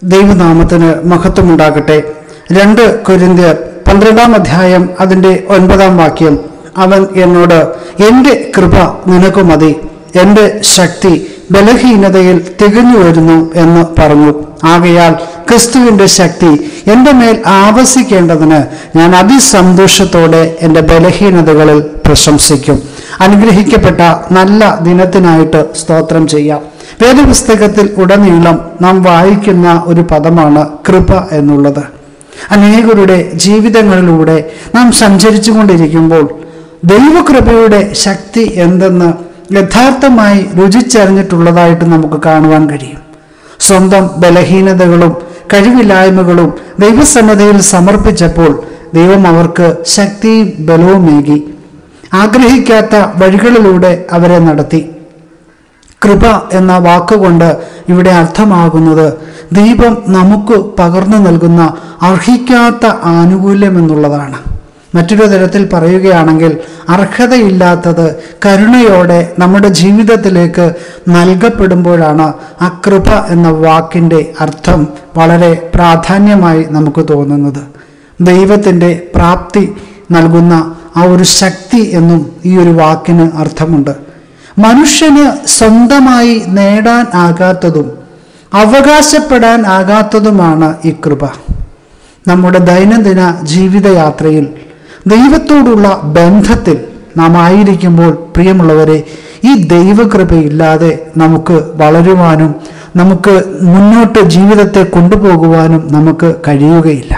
ദൈവനാമത്തിന് മഹത്വമുണ്ടാകട്ടെ രണ്ട് കൊരിന്ത്യർ പന്ത്രണ്ടാം അധ്യായം അതിൻ്റെ ഒൻപതാം വാക്യം അവൻ എന്നോട് എൻ്റെ കൃപ നിനക്ക് മതി എൻ്റെ ശക്തി ബലഹീനതയിൽ തികഞ്ഞു വരുന്നു എന്ന് പറഞ്ഞു ആകയാൽ ക്രിസ്തുവിൻ്റെ ശക്തി എൻ്റെ മേൽ ആവസിക്കേണ്ടതിന് ഞാൻ അതിസന്തോഷത്തോടെ എൻ്റെ ബലഹീനതകളിൽ പ്രശംസിക്കും അനുഗ്രഹിക്കപ്പെട്ട നല്ല ദിനത്തിനായിട്ട് സ്തോത്രം ചെയ്യാം വേദപുസ്തകത്തിൽ ഉടനീളം നാം വായിക്കുന്ന ഒരു പദമാണ് കൃപ എന്നുള്ളത് അനേകരുടെ ജീവിതങ്ങളിലൂടെ നാം സഞ്ചരിച്ചു കൊണ്ടിരിക്കുമ്പോൾ ദൈവകൃപയുടെ ശക്തി എന്തെന്ന് യഥാർത്ഥമായി രുചിച്ചറിഞ്ഞിട്ടുള്ളതായിട്ട് നമുക്ക് കാണുവാൻ കഴിയും സ്വന്തം ബലഹീനതകളും കഴിവില്ലായ്മകളും ദൈവസന്നദ്ധയിൽ സമർപ്പിച്ചപ്പോൾ ദൈവം അവർക്ക് ശക്തിയും ബലവുമേകി ആഗ്രഹിക്കാത്ത വഴികളിലൂടെ അവരെ നടത്തി കൃപ എന്ന വാക്കുകൊണ്ട് ഇവിടെ അർത്ഥമാകുന്നത് ദൈവം നമുക്ക് പകർന്നു നൽകുന്ന അർഹിക്കാത്ത ആനുകൂല്യം എന്നുള്ളതാണ് മറ്റൊരു തരത്തിൽ പറയുകയാണെങ്കിൽ അർഹതയില്ലാത്തത് കരുണയോടെ നമ്മുടെ ജീവിതത്തിലേക്ക് നൽകപ്പെടുമ്പോഴാണ് ആ കൃപ എന്ന വാക്കിൻ്റെ അർത്ഥം വളരെ പ്രാധാന്യമായി നമുക്ക് തോന്നുന്നത് ദൈവത്തിൻ്റെ പ്രാപ്തി നൽകുന്ന ആ ഒരു ശക്തി എന്നും ഈ ഒരു വാക്കിന് അർത്ഥമുണ്ട് മനുഷ്യന് സ്വന്തമായി നേടാൻ ആകാത്തതും അവകാശപ്പെടാൻ ആകാത്തതുമാണ് ഈ കൃപ നമ്മുടെ ദൈനംദിന ജീവിതയാത്രയിൽ ദൈവത്തോടുള്ള ബന്ധത്തിൽ നാം ആയിരിക്കുമ്പോൾ പ്രിയമുള്ളവരെ ഈ ദൈവകൃപയില്ലാതെ നമുക്ക് വളരുവാനും നമുക്ക് മുന്നോട്ട് ജീവിതത്തെ കൊണ്ടുപോകുവാനും നമുക്ക് കഴിയുകയില്ല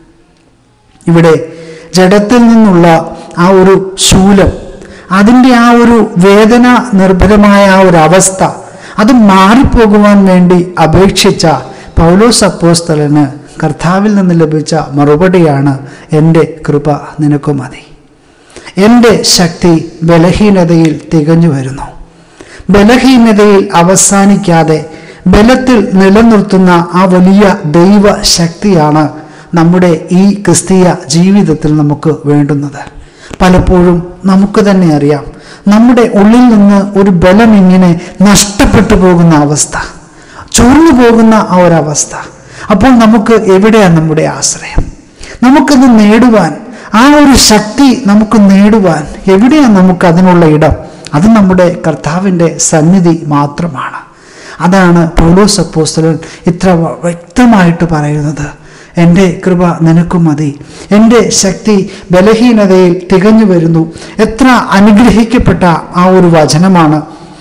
ഇവിടെ ജഡത്തിൽ നിന്നുള്ള ആ ഒരു ശൂലം അതിൻ്റെ ആ ഒരു വേദന നിർഭരമായ ആ ഒരു അവസ്ഥ അത് മാറിപ്പോകുവാൻ വേണ്ടി അപേക്ഷിച്ച പൗലോസ് അപ്പോസ്തലന് കർത്താവിൽ നിന്ന് ലഭിച്ച മറുപടിയാണ് എൻ്റെ കൃപ നിനക്ക് മതി എൻ്റെ ശക്തി ബലഹീനതയിൽ തികഞ്ഞു വരുന്നു ബലഹീനതയിൽ അവസാനിക്കാതെ ബലത്തിൽ നിലനിർത്തുന്ന ആ വലിയ ദൈവ ശക്തിയാണ് നമ്മുടെ ഈ ക്രിസ്തീയ ജീവിതത്തിൽ നമുക്ക് വേണ്ടുന്നത് പലപ്പോഴും നമുക്ക് തന്നെ അറിയാം നമ്മുടെ ഉള്ളിൽ നിന്ന് ഒരു ബലം ഇങ്ങനെ നഷ്ടപ്പെട്ടു പോകുന്ന അവസ്ഥ ചോർന്നു പോകുന്ന ആ ഒരവസ്ഥ അപ്പോൾ നമുക്ക് എവിടെയാണ് നമ്മുടെ ആശ്രയം നമുക്കത് നേടുവാൻ ആ ഒരു ശക്തി നമുക്ക് നേടുവാൻ എവിടെയാണ് നമുക്ക് അതിനുള്ള ഇടം അത് നമ്മുടെ കർത്താവിൻ്റെ സന്നിധി മാത്രമാണ് അതാണ് പൗലോസ് അപ്പോസ്തലൻ ഇത്ര വ്യക്തമായിട്ട് പറയുന്നത് എൻ്റെ കൃപ നിനക്ക് മതി എൻ്റെ ശക്തി ബലഹീനതയിൽ തികഞ്ഞു വരുന്നു എത്ര അനുഗ്രഹിക്കപ്പെട്ട ആ ഒരു വചനമാണ്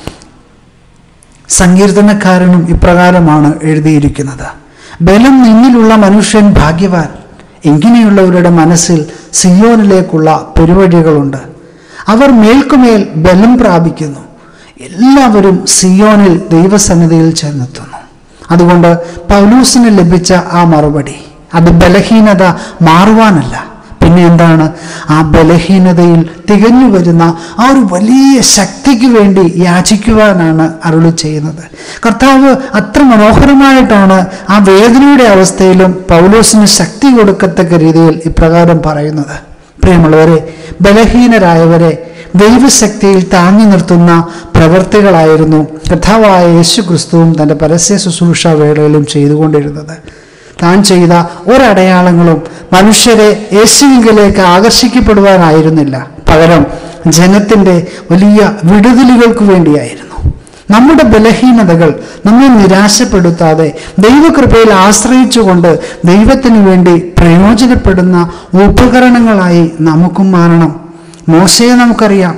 സങ്കീർത്തനക്കാരനും ഇപ്രകാരമാണ് എഴുതിയിരിക്കുന്നത് ബലം നിന്നിലുള്ള മനുഷ്യൻ ഭാഗ്യവാൻ ഇങ്ങനെയുള്ളവരുടെ മനസ്സിൽ സിയോനിലേക്കുള്ള പെരുവഴികളുണ്ട് അവർ മേൽക്കുമേൽ ബലം പ്രാപിക്കുന്നു എല്ലാവരും സിയോനിൽ ദൈവസന്നിധിയിൽ ചെന്നെത്തുന്നു അതുകൊണ്ട് പൗലൂസിന് ലഭിച്ച ആ മറുപടി അത് ബലഹീനത മാറുവാനല്ല പിന്നെ എന്താണ് ആ ബലഹീനതയിൽ തികഞ്ഞു വരുന്ന ആ ഒരു വലിയ ശക്തിക്ക് വേണ്ടി യാചിക്കുവാനാണ് അരുളി ചെയ്യുന്നത് കർത്താവ് അത്ര മനോഹരമായിട്ടാണ് ആ വേദനയുടെ അവസ്ഥയിലും പൗലോസിന് ശക്തി കൊടുക്കത്തക്ക രീതിയിൽ ഇപ്രകാരം പറയുന്നത് പ്രിയമുള്ളവരെ ബലഹീനരായവരെ ദൈവശക്തിയിൽ താങ്ങി നിർത്തുന്ന പ്രവർത്തികളായിരുന്നു കഥാവായ യേശു ക്രിസ്തുവും തൻ്റെ പരസ്യ ശുശ്രൂഷ വേളയിലും ചെയ്തുകൊണ്ടിരുന്നത് താൻ ചെയ്ത ഒരടയാളങ്ങളും മനുഷ്യരെ യേശുവിലേക്ക് ആകർഷിക്കപ്പെടുവാനായിരുന്നില്ല പകരം ജനത്തിൻ്റെ വലിയ വിടുതലുകൾക്ക് വേണ്ടിയായിരുന്നു നമ്മുടെ ബലഹീനതകൾ നമ്മെ നിരാശപ്പെടുത്താതെ ദൈവകൃപയിൽ ആശ്രയിച്ചുകൊണ്ട് ദൈവത്തിന് വേണ്ടി പ്രയോജനപ്പെടുന്ന ഉപകരണങ്ങളായി നമുക്കും മാറണം മോശയെ നമുക്കറിയാം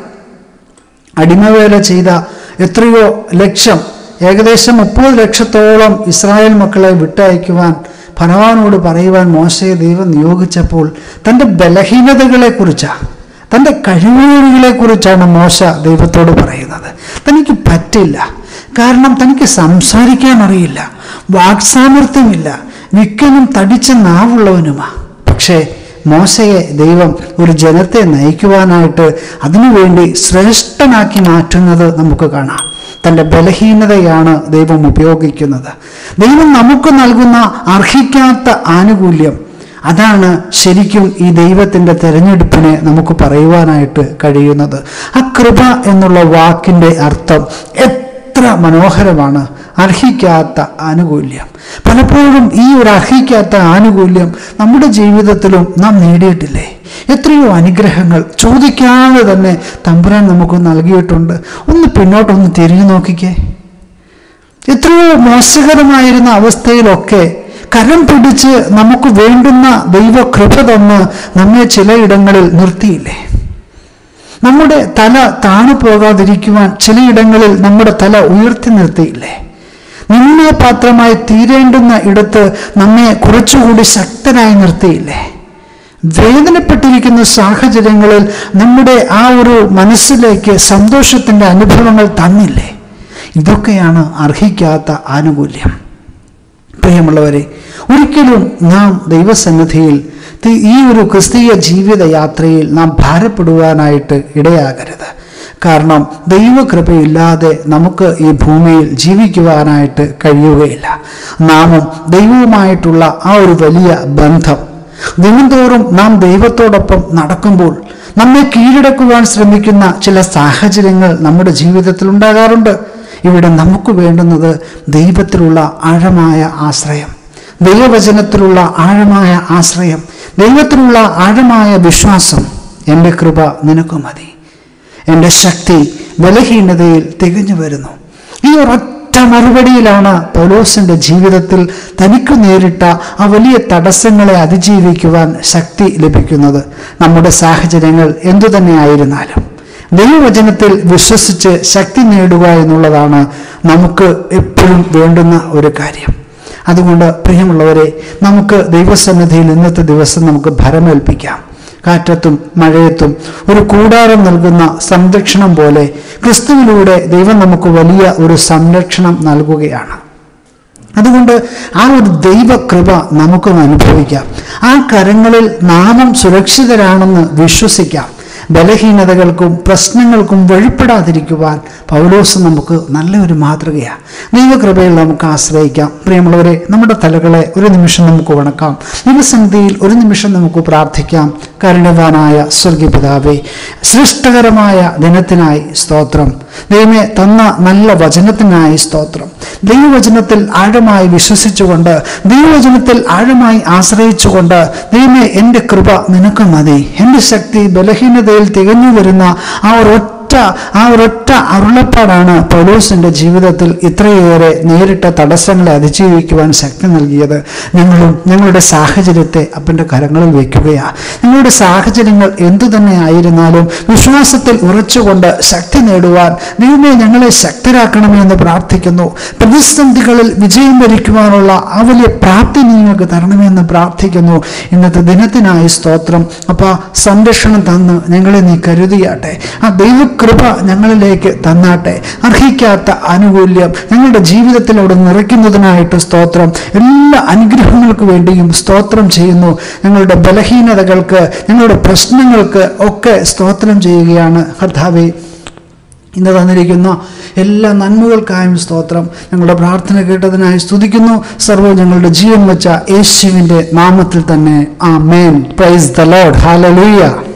അടിമവേല ചെയ്ത എത്രയോ ലക്ഷം ഏകദേശം മുപ്പത് ലക്ഷത്തോളം ഇസ്രായേൽ മക്കളെ വിട്ടയക്കുവാൻ ഫറവാനോട് പറയുവാൻ മോശയെ ദൈവം നിയോഗിച്ചപ്പോൾ തൻ്റെ ബലഹീനതകളെക്കുറിച്ചാണ് തൻ്റെ കഴിവുകളെക്കുറിച്ചാണ് മോശ ദൈവത്തോട് പറയുന്നത് തനിക്ക് പറ്റില്ല കാരണം തനിക്ക് സംസാരിക്കാൻ അറിയില്ല വാക്സാമർത്ഥ്യമില്ല വിക്കനും തടിച്ച നാവുള്ളവനുമാ പക്ഷേ മോശയെ ദൈവം ഒരു ജനത്തെ നയിക്കുവാനായിട്ട് അതിനുവേണ്ടി ശ്രേഷ്ഠനാക്കി മാറ്റുന്നത് നമുക്ക് കാണാം തൻ്റെ ബലഹീനതയാണ് ദൈവം ഉപയോഗിക്കുന്നത് ദൈവം നമുക്ക് നൽകുന്ന അർഹിക്കാത്ത ആനുകൂല്യം അതാണ് ശരിക്കും ഈ ദൈവത്തിൻ്റെ തെരഞ്ഞെടുപ്പിനെ നമുക്ക് പറയുവാനായിട്ട് കഴിയുന്നത് ആ കൃപ എന്നുള്ള വാക്കിൻ്റെ അർത്ഥം എത്ര മനോഹരമാണ് അർഹിക്കാത്ത ആനുകൂല്യം പലപ്പോഴും ഈ ഒരു അർഹിക്കാത്ത ആനുകൂല്യം നമ്മുടെ ജീവിതത്തിലും നാം നേടിയിട്ടില്ലേ എത്രയോ അനുഗ്രഹങ്ങൾ ചോദിക്കാതെ തന്നെ തമ്പുരാൻ നമുക്ക് നൽകിയിട്ടുണ്ട് ഒന്ന് പിന്നോട്ടൊന്ന് തിരിഞ്ഞു നോക്കിക്കേ എത്രയോ മോശകരമായിരുന്ന അവസ്ഥയിലൊക്കെ കരം പിടിച്ച് നമുക്ക് വേണ്ടുന്ന ദൈവകൃപ തന്ന് നമ്മെ ചിലയിടങ്ങളിൽ നിർത്തിയില്ലേ നമ്മുടെ തല താണു പോകാതിരിക്കുവാൻ ചിലയിടങ്ങളിൽ നമ്മുടെ തല ഉയർത്തി നിർത്തിയില്ലേ നിന്ന പാത്രമായി തീരേണ്ടുന്ന ഇടത്ത് നമ്മെ കുറച്ചുകൂടി ശക്തനായി നിർത്തിയില്ലേ വേദനപ്പെട്ടിരിക്കുന്ന സാഹചര്യങ്ങളിൽ നമ്മുടെ ആ ഒരു മനസ്സിലേക്ക് സന്തോഷത്തിൻ്റെ അനുഭവങ്ങൾ തന്നില്ലേ ഇതൊക്കെയാണ് അർഹിക്കാത്ത ആനുകൂല്യം പ്രിയമുള്ളവരെ ഒരിക്കലും നാം ദൈവസന്നിധിയിൽ തി- ഈ ഒരു ക്രിസ്തീയ ജീവിത യാത്രയിൽ നാം ഭാരപ്പെടുവാനായിട്ട് ഇടയാകരുത് കാരണം ദൈവകൃപയില്ലാതെ നമുക്ക് ഈ ഭൂമിയിൽ ജീവിക്കുവാനായിട്ട് കഴിയുകയില്ല നാമും ദൈവവുമായിട്ടുള്ള ആ ഒരു വലിയ ബന്ധം ദിനംതോറും നാം ദൈവത്തോടൊപ്പം നടക്കുമ്പോൾ നമ്മെ കീഴടക്കുവാൻ ശ്രമിക്കുന്ന ചില സാഹചര്യങ്ങൾ നമ്മുടെ ജീവിതത്തിൽ ഉണ്ടാകാറുണ്ട് ഇവിടെ നമുക്ക് വേണ്ടുന്നത് ദൈവത്തിലുള്ള ആഴമായ ആശ്രയം ദൈവവചനത്തിലുള്ള ആഴമായ ആശ്രയം ദൈവത്തിലുള്ള ആഴമായ വിശ്വാസം എൻ്റെ കൃപ നിനക്ക് മതി എൻ്റെ ശക്തി ബലഹീനതയിൽ തികഞ്ഞു വരുന്നു ഈ ഒരൊറ്റ മറുപടിയിലാണ് പൗലോസിന്റെ ജീവിതത്തിൽ തനിക്ക് നേരിട്ട ആ വലിയ തടസ്സങ്ങളെ അതിജീവിക്കുവാൻ ശക്തി ലഭിക്കുന്നത് നമ്മുടെ സാഹചര്യങ്ങൾ എന്തു തന്നെ ആയിരുന്നാലും ദൈവവചനത്തിൽ വിശ്വസിച്ച് ശക്തി നേടുക എന്നുള്ളതാണ് നമുക്ക് എപ്പോഴും വേണ്ടുന്ന ഒരു കാര്യം അതുകൊണ്ട് പ്രിയമുള്ളവരെ നമുക്ക് ദൈവസന്നിധിയിൽ ഇന്നത്തെ ദിവസം നമുക്ക് ഭരമേൽപ്പിക്കാം കാറ്റത്തും മഴയത്തും ഒരു കൂടാരം നൽകുന്ന സംരക്ഷണം പോലെ ക്രിസ്തുവിലൂടെ ദൈവം നമുക്ക് വലിയ ഒരു സംരക്ഷണം നൽകുകയാണ് അതുകൊണ്ട് ആ ഒരു ദൈവകൃപ നമുക്കും അനുഭവിക്കാം ആ കരങ്ങളിൽ നാമം സുരക്ഷിതരാണെന്ന് വിശ്വസിക്കാം ബലഹീനതകൾക്കും പ്രശ്നങ്ങൾക്കും വഴിപ്പെടാതിരിക്കുവാൻ പൗലോസ് നമുക്ക് നല്ലൊരു മാതൃകയാണ് ദൈവകൃപയിൽ നമുക്ക് ആശ്രയിക്കാം പ്രിയമുള്ളവരെ നമ്മുടെ തലകളെ ഒരു നിമിഷം നമുക്ക് വണക്കാം ദൈവസന്ധിയിൽ ഒരു നിമിഷം നമുക്ക് പ്രാർത്ഥിക്കാം കരുണവാനായ സ്വർഗീപിതാവേ സൃഷ്ടകരമായ ദിനത്തിനായി സ്തോത്രം ദൈവമേ തന്ന നല്ല വചനത്തിനായി സ്തോത്രം ദൈവവചനത്തിൽ ആഴമായി വിശ്വസിച്ചുകൊണ്ട് ദൈവവചനത്തിൽ ആഴമായി ആശ്രയിച്ചുകൊണ്ട് ദൈവമേ എൻ്റെ കൃപ നിനക്ക് മതി എൻ്റെ ശക്തി ബലഹീനതയിൽ തികഞ്ഞു വരുന്ന ആ ഒരൊറ്റ ആ ഒരൊറ്റ അരുളപ്പാടാണ് പൗലോസിന്റെ ജീവിതത്തിൽ ഇത്രയേറെ നേരിട്ട തടസ്സങ്ങളെ അതിജീവിക്കുവാൻ ശക്തി നൽകിയത് ഞങ്ങളും ഞങ്ങളുടെ സാഹചര്യത്തെ അപ്പൻ്റെ കരങ്ങളിൽ വയ്ക്കുകയാണ് ഞങ്ങളുടെ സാഹചര്യങ്ങൾ എന്തു തന്നെ ആയിരുന്നാലും വിശ്വാസത്തിൽ ഉറച്ചുകൊണ്ട് ശക്തി നേടുവാൻ ദൈവമേ ഞങ്ങളെ ശക്തരാക്കണമേ എന്ന് പ്രാർത്ഥിക്കുന്നു പ്രതിസന്ധികളിൽ വിജയം വരിക്കുവാനുള്ള ആ വലിയ പ്രാപ്തി നീ ഞങ്ങൾക്ക് തരണമെന്ന് പ്രാർത്ഥിക്കുന്നു ഇന്നത്തെ ദിനത്തിനായി സ്തോത്രം അപ്പ സംരക്ഷണം തന്ന് ഞങ്ങളെ നീ കരുതിയാട്ടെ ആ ദൈവകൃപ ഞങ്ങളിലേക്ക് തന്നാട്ടെ അർഹിക്കാത്ത ആനുകൂല്യം ഞങ്ങളുടെ ജീവിതത്തിലൂടെ നിറയ്ക്കുന്നതിനായിട്ട് സ്തോത്രം എല്ലാ അനുഗ്രഹങ്ങൾക്ക് വേണ്ടിയും സ്തോത്രം ചെയ്യുന്നു ഞങ്ങളുടെ ബലഹീനതകൾക്ക് ഞങ്ങളുടെ പ്രശ്നങ്ങൾക്ക് ഒക്കെ സ്തോത്രം ചെയ്യുകയാണ് കർത്താവേ ഇന്ന് തന്നിരിക്കുന്ന എല്ലാ നന്മകൾക്കായും സ്തോത്രം ഞങ്ങളുടെ പ്രാർത്ഥന കേട്ടതിനായി സ്തുതിക്കുന്നു സർവ്വം ഞങ്ങളുടെ ജീവൻ വെച്ച യേശുവിൻ്റെ നാമത്തിൽ തന്നെ amen praise the lord hallelujah